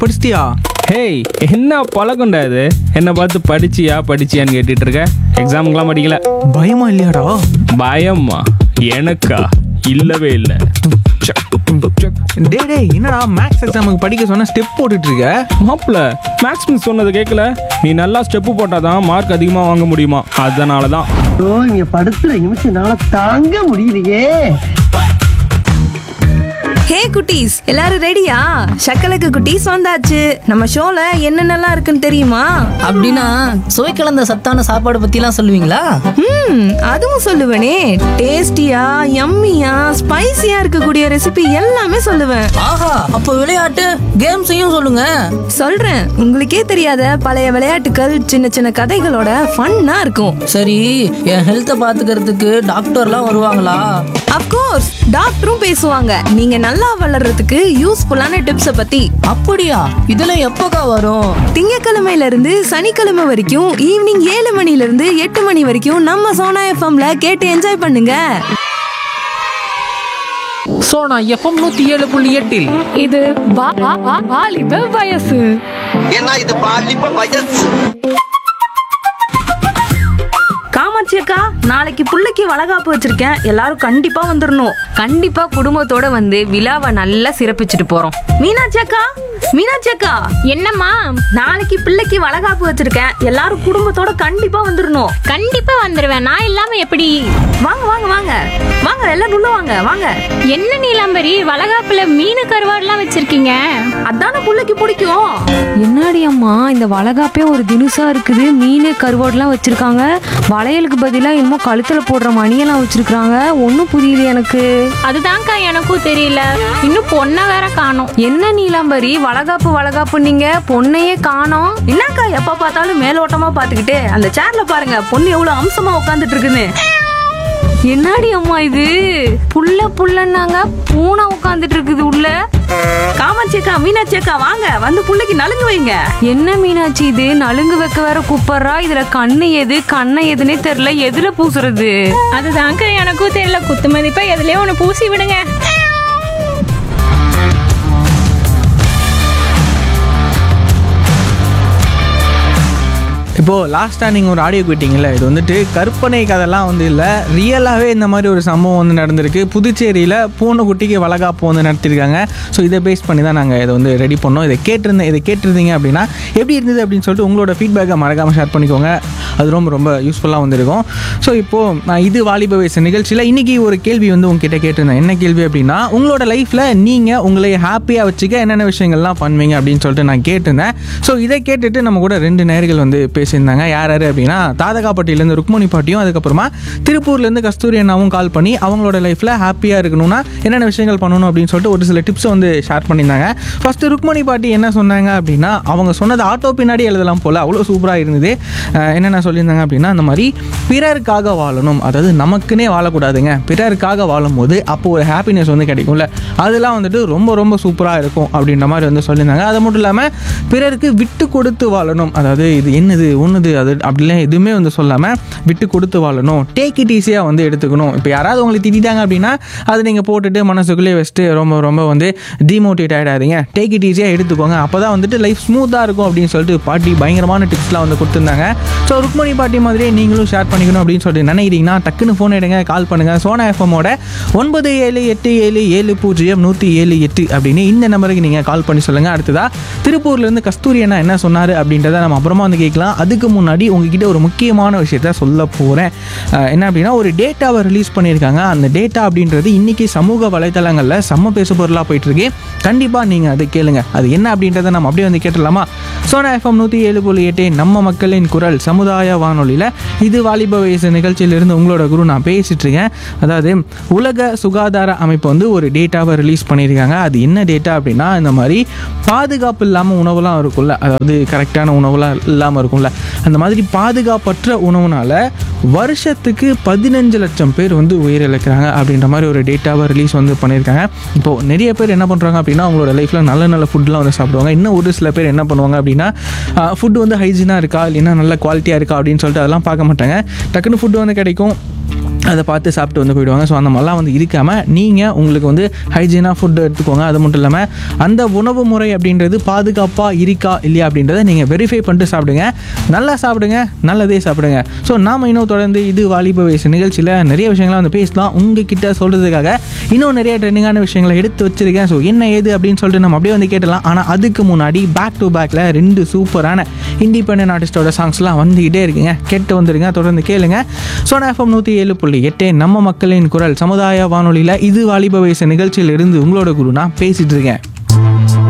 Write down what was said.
படிச்சிட்டியா hey என்ன பழக்கம்டா இது என்னை பார்த்து படிச்சியா படிச்சியான்னு கேட்டுட்டு இருக்க எக்ஸாமுக்கெல்லாம் படிக்கல பயமா இல்லையாடா பயமா எனக்கா இல்லவே இல்லை டேய் டேய் என்னடா மேக்ஸ் எக்ஸாமுக்கு படிக்க சொன்னா ஸ்டெப் போட்டுட்டு இருக்க மாப்பிள்ள மேக்ஸ் மிஸ் சொன்னது கேட்கல நீ நல்லா ஸ்டெப்பு போட்டாதான் மார்க் அதிகமாக வாங்க முடியுமா அதனால தான் ஐயோ இங்க படுத்துற நிமிஷம்னால தாங்க முடியலையே ஹே குட்டீஸ் எல்லாரும் ரெடியா சக்கலக்கு குட்டீஸ் வந்தாச்சு நம்ம ஷோல என்னென்னலாம் இருக்குன்னு தெரியுமா அப்படின்னா சுவை கலந்த சத்தான சாப்பாடு பத்திலாம் சொல்லுவீங்களா ம் அதுவும் சொல்லுவேனே டேஸ்டியா யம்மியா ஸ்பைசியா இருக்கக்கூடிய ரெசிபி எல்லாமே சொல்லுவேன் ஆஹா அப்போ விளையாட்டு கேம்ஸையும் சொல்லுங்க சொல்றேன் உங்களுக்கே தெரியாத பழைய விளையாட்டுகள் சின்ன சின்ன கதைகளோட ஃபன்னா இருக்கும் சரி என் ஹெல்த்தை பாத்துக்கிறதுக்கு டாக்டர்லாம் வருவாங்களா அப்கோர்ஸ் டாக்டரும் பேசுவாங்க நீங்க நல்லா வளர்றதுக்கு யூஸ்ஃபுல்லான டிப்ஸை பத்தி அப்படியா இதெல்லாம் எப்போக்கா வரும் திங்கக்கிழமையில இருந்து சனிக்கிழமை வரைக்கும் ஈவினிங் ஏழு மணில இருந்து எட்டு மணி வரைக்கும் நம்ம சோனா எஃப்எம்ல கேட்டு என்ஜாய் பண்ணுங்க சோனா எஃப்எம் நூத்தி ஏழு புள்ளி எட்டில் இது வா- வா- வா- வாலிப வயசு ஏன்னா இது பாலிப்ப வயசு காமாட்சி அக்கா நாளைக்கு புள்ளைக்கு வளகாப்பு வச்சிருக்கேன் எல்லாரும் கண்டிப்பா வந்துடணும் கண்டிப்பா குடும்பத்தோட வந்து விழாவை நல்லா சிறப்பிச்சுட்டு போறோம் மீனாட்சி அக்கா மீனாட்சி அக்கா என்னம்மா நாளைக்கு பிள்ளைக்கு வளகாப்பு வச்சிருக்கேன் எல்லாரும் குடும்பத்தோட கண்டிப்பா வந்துடணும் கண்டிப்பா வந்துருவேன் நான் இல்லாம எப்படி வாங்க வாங்க வாங்க வாங்க எல்லாரும் உள்ள வாங்க வாங்க என்ன நீலாம்பரி வளகாப்புல மீன் கருவாடுலாம் வச்சிருக்கீங்க அதான புள்ளைக்கு பிடிக்கும் என்னடி அம்மா இந்த வளகாப்பே ஒரு தினுசா இருக்குது மீன் கருவாடுலாம் வச்சிருக்காங்க வளையலுக்கு பதிலா என்னமோ கழுத்துல போடுற மணியெல்லாம் வச்சிருக்காங்க ஒன்றும் புரியல எனக்கு அதுதான்க்கா எனக்கும் தெரியல இன்னும் பொண்ணை வேற காணோம் என்ன நீலாம்பரி வளகாப்பு வளகாப்பு நீங்க பொண்ணையே காணோம் என்னக்கா எப்ப பார்த்தாலும் மேலோட்டமா பாத்துக்கிட்டு அந்த சேர்ல பாருங்க பொண்ணு எவ்வளவு அம்சமா உட்காந்துட்டு இருக்குன்னு என்னடி அம்மா இது புள்ள புள்ளன்னாங்க பூனை உட்காந்துட்டு இருக்குது உள்ள காமாட்சி அக்கா மீனாட்சி அக்கா வாங்க வந்து புள்ளைக்கு நலுங்கு வைங்க என்ன மீனாட்சி இது நலுங்கு வைக்க வேற கூப்பிடுறா இதுல கண்ணு எது கண்ணை எதுன்னே தெரியல எதுல பூசுறது அதுதான்க்கா எனக்கும் தெரியல குத்து மதிப்பா எதுலயோ ஒண்ணு பூசி விடுங்க இப்போ லாஸ்டா நீங்க ஒரு ஆடியோ கேட்டீங்கல்ல இது வந்துட்டு கற்பனை கதைலாம் வந்து இல்ல ரியலாவே இந்த மாதிரி ஒரு சம்பவம் வந்து நடந்திருக்கு புதுச்சேரியில பூனைக்குட்டிக்கு வளகாப்பு வந்து நடத்திருக்காங்க ஸோ இதை பேஸ் பண்ணி தான் நாங்கள் இதை வந்து ரெடி பண்ணோம் இதை கேட்டிருந்தேன் இதை கேட்டிருந்தீங்க அப்படின்னா எப்படி இருந்தது அப்படின்னு சொல்லிட்டு உங்களோட ஃபீட்பேக்கை மறக்காம ஷேர் பண்ணிக்கோங்க அது ரொம்ப ரொம்ப யூஸ்ஃபுல்லாக வந்திருக்கும் ஸோ இப்போது நான் இது வாலிப வயசு நிகழ்ச்சியில் இன்றைக்கி ஒரு கேள்வி வந்து உங்ககிட்ட கேட்டிருந்தேன் என்ன கேள்வி அப்படின்னா உங்களோட லைஃப்பில் நீங்கள் உங்களை ஹாப்பியாக வச்சுக்க என்னென்ன விஷயங்கள்லாம் பண்ணுவீங்க அப்படின்னு சொல்லிட்டு நான் கேட்டிருந்தேன் ஸோ இதை கேட்டுட்டு நம்ம கூட ரெண்டு நேர்கள் வந்து பேசியிருந்தாங்க யார் யார் அப்படின்னா தாதகாப்பட்டியிலேருந்து ருக்மணி பாட்டியும் அதுக்கப்புறமா திருப்பூர்லேருந்து கஸ்தூரி அண்ணாவும் கால் பண்ணி அவங்களோட லைஃப்பில் ஹாப்பியாக இருக்கணும்னா என்னென்ன விஷயங்கள் பண்ணணும் அப்படின்னு சொல்லிட்டு ஒரு சில டிப்ஸை வந்து ஷேர் பண்ணியிருந்தாங்க ஃபஸ்ட்டு ருக்மணி பாட்டி என்ன சொன்னாங்க அப்படின்னா அவங்க சொன்னது ஆட்டோ பின்னாடி எழுதலாம் போல் அவ்வளோ சூப்பராக இருந்தது அஹ் என்னென்ன சொல்லியிருந்தாங்க அப்படின்னா இந்த மாதிரி பிறருக்காக வாழணும் அதாவது நமக்குன்னே வாழக்கூடாதுங்க பிறருக்காக வாழும்போது அப்போ ஒரு ஹாப்பினஸ் வந்து கிடைக்கும்ல அதெல்லாம் வந்துட்டு ரொம்ப ரொம்ப சூப்பராக இருக்கும் அப்படின்ற மாதிரி வந்து சொல்லியிருந்தாங்க அது மட்டும் இல்லாமல் பிறருக்கு விட்டு கொடுத்து வாழணும் அதாவது இது என்னது ஒன்றுது அது அப்படிலாம் எதுவுமே வந்து சொல்லாமல் விட்டு கொடுத்து வாழணும் டேக் இட் ஈஸியாக வந்து எடுத்துக்கணும் இப்போ யாராவது உங்களை திட்டாங்க அப்படின்னா அதை நீங்கள் போட்டுட்டு மனசுக்குள்ளே வச்சுட்டு ரொம்ப ரொம்ப வந்து டிமோட்டிவேட் ஆகிடாதீங்க டேக் இட் ஈஸியாக எடுத்துக்கோங்க அப்போ தான் வந்துட்டு லைஃப் ஸ்மூத்தாக இருக்கும் அப்படின்னு சொல்லிட்டு பாட்டி பயங்கரமான டிப்ஸ்லாம் வந்து கொடுத்துருந்தாங்க ஸோ ருக்மணி பாட்டி மாதிரியே நீங்களும் ஷேர் பண்ணிக்கணும் அப்படின்னு சொல்லிட்டு நினைக்கிறீங்கன்னா டக்குன்னு ஃபோன் எடுங்க கால் பண்ணுங்கள் சோனா எஃப்எம்மோட ஒன்பது ஏழு எட்டு ஏழு ஏழு பூஜ்ஜியம் நூற்றி ஏழு எட்டு அப்படின்னு இந்த நம்பருக்கு நீங்கள் கால் பண்ணி சொல்லுங்கள் அடுத்ததா திருப்பூர்லேருந்து கஸ்தூரி அண்ணா என்ன சொன்னார் அப்படின்றத நம்ம அப்புறமா வந்து கேட்கலாம் அதுக்கு முன்னாடி உங்ககிட்ட ஒரு முக்கியமான விஷயத்த சொல்ல போகிறேன் என்ன அப்படின்னா ஒரு டேட்டாவை ரிலீஸ் பண்ணியிருக்காங்க அந்த டேட்டா அப்படின்றது இன்னைக்கு சமூக வலைத்தளங்களில் செம்ம பேசு பொருளாக போயிட்டுருக்கு கண்டிப்பாக நீங்கள் அதை கேளுங்க அது என்ன அப்படின்றத நம்ம அப்படியே வந்து கேட்டுடலாமா சோனா எஃப்எம் நூற்றி ஏழு புள்ளி எட்டு நம்ம மக்களின் குரல் சமுதாய வானொலியில் இது வாலிப வயசு நிகழ்ச்சியிலிருந்து உங்களோட குரு நான் பேசிட்டு இருக்கேன் அதாவது உலக சுகாதார அமைப்பு வந்து ஒரு டேட்டாவை ரிலீஸ் பண்ணியிருக்காங்க அது என்ன டேட்டா அப்படின்னா இந்த மாதிரி பாதுகாப்பு இல்லாமல் உணவுலாம் இருக்கும்ல அதாவது கரெக்டான உணவுலாம் இல்லாமல் இருக்கும்ல அந்த மாதிரி பாதுகாப்பற்ற உணவுனால வருஷத்துக்கு பதினஞ்சு லட்சம் பேர் வந்து உயிரிழக்கிறாங்க அப்படின்ற மாதிரி ஒரு டேட்டாவை ரிலீஸ் வந்து பண்ணியிருக்காங்க இப்போது நிறைய பேர் என்ன பண்ணுறாங்க அப்படின்னா அவங்களோட லைஃப்பில் நல்ல நல்ல ஃபுட்லாம் வந்து சாப்பிடுவாங்க இன்னும் ஒரு சில பேர் என்ன பண்ணுவாங்க அப்படின்னா ஃபுட்டு வந்து ஹைஜீனாக இருக்கா இல்லைன்னா நல்ல குவாலிட்டியாக இருக்கா அப்படின்னு சொல்லிட்டு அதெல்லாம் பார்க்க மாட்டாங்க டக்குன்னு ஃபுட்டு வந்து கிடைக்கும் அதை பார்த்து சாப்பிட்டு வந்து போயிடுவாங்க ஸோ அந்த மாதிரிலாம் வந்து இருக்காமல் நீங்கள் உங்களுக்கு வந்து ஹைஜீனாக ஃபுட் எடுத்துக்கோங்க அது மட்டும் இல்லாமல் அந்த உணவு முறை அப்படின்றது பாதுகாப்பாக இருக்கா இல்லையா அப்படின்றத நீங்கள் வெரிஃபை பண்ணிட்டு சாப்பிடுங்க நல்லா சாப்பிடுங்க நல்லதே சாப்பிடுங்க ஸோ நாம் இன்னும் தொடர்ந்து இது வாலிப வயசு நிகழ்ச்சியில் நிறைய விஷயங்களை வந்து பேசலாம் உங்ககிட்ட சொல்கிறதுக்காக இன்னும் நிறைய ட்ரெண்டிங்கான விஷயங்களை எடுத்து வச்சிருக்கேன் ஸோ என்ன ஏது அப்படின்னு சொல்லிட்டு நம்ம அப்படியே வந்து கேட்டலாம் ஆனால் அதுக்கு முன்னாடி பேக் டு பேக்கில் ரெண்டு சூப்பரான இண்டிபெண்டன்ட் ஆர்டிஸ்டோட சாங்ஸ்லாம் வந்துக்கிட்டே இருக்குங்க கேட்டு வந்துருங்க தொடர்ந்து கேளுங்க சோனா எஃப்எம் நூற்றி ஏழு புள்ளி எட்டு நம்ம மக்களின் குரல் சமுதாய வானொலியில் இது வாலிப வயசு நிகழ்ச்சியில் இருந்து உங்களோட குரு நான் பேசிட்டு இருக்கேன்